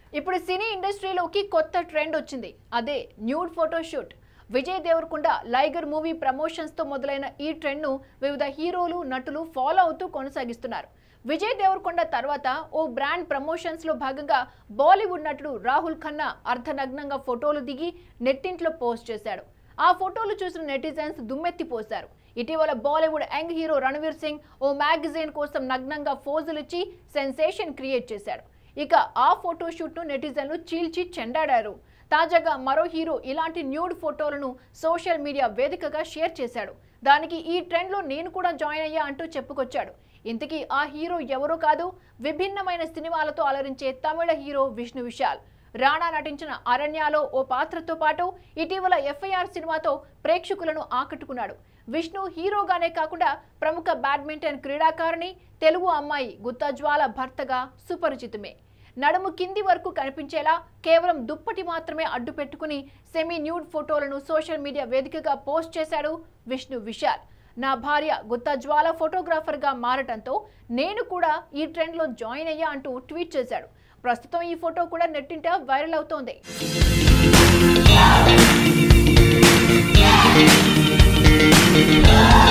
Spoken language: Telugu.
ఇప్పుడు సినీ ఇండస్ట్రీలోకి కొత్త ట్రెండ్ వచ్చింది అదే nude photoshoot Vijay Deverakonda Liger movie promotions తో మొదలైన ఈ ట్రెండ్ ను వివిధ హీరోలు నటులు ఫాలో అవుతూ కొనసాగిస్తున్నారు విజయ్ దేవరకొండ తర్వాత ఓ బ్రాండ్ ప్రమోషన్స్ లో భాగంగా బాలీవుడ్ నటుడు రాహుల్ ఖన్నా అర్ధనగ్నంగా ఫోటోలు దిగి నెట్టింట్లో పోస్ట్ చేశాడు ఆ ఫోటోలు చూసిన నెటిజన్స్ దుమ్మెత్తిపోశారు ఇటీవల Bollywood young hero Ranveer Singh ఓ మ్యాగజైన్ కోసం నగ్నంగా ఫోజులు ఇచ్చి సెన్సేషన్ క్రియేట్ చేశాడు ఇక ఆ ఫోటో షూట్ ను నెటిజన్లు చీల్చి చెండాడారు తాజాగా మరో హీరో ఇలాంటి న్యూడ్ ఫోటోలను సోషల్ మీడియా వేదికగా షేర్ చేశాడు దానికి ఈ ట్రెండ్ లో నేను కూడా జాయిన్ అయ్యా అంటూ చెప్పుకొచ్చాడు ఇంతకీ ఆ హీరో ఎవరో కాదు విభిన్నమైన సినిమాలతో అలరించే తమిళ హీరో విష్ణు విశాల్ రాణా నటించిన అరణ్యాలో ఓ పాత్రతో పాటు ఇటీవల ఎఫ్ఐఆర్ సినిమాతో ప్రేక్షకులను ఆకట్టుకున్నాడు విష్ణు హీరోగానే కాకుండా ప్రముఖ బ్యాడ్మింటన్ క్రీడాకారిణి తెలుగు అమ్మాయి గుత్తాజ్వాల భర్తగా సుపరిచితమే నడుము కింది వరకు కనిపించేలా కేవలం దుప్పటి మాత్రమే అడ్డు పెట్టుకుని సెమీ న్యూడ్ ఫోటోలను సోషల్ మీడియా వేదికగా పోస్ట్ చేశాడు విష్ణు విశాల్ నా భార్య గుత్తాజ్వాల ఫోటోగ్రాఫర్గా మారటంతో నేను కూడా ఈ ట్రెండ్లో జాయిన్ అయ్యా అంటూ ట్వీట్ చేశాడు ప్రస్తుతం ఈ ఫోటో కూడా నెట్టింట వైరల్ అవుతోంది Thank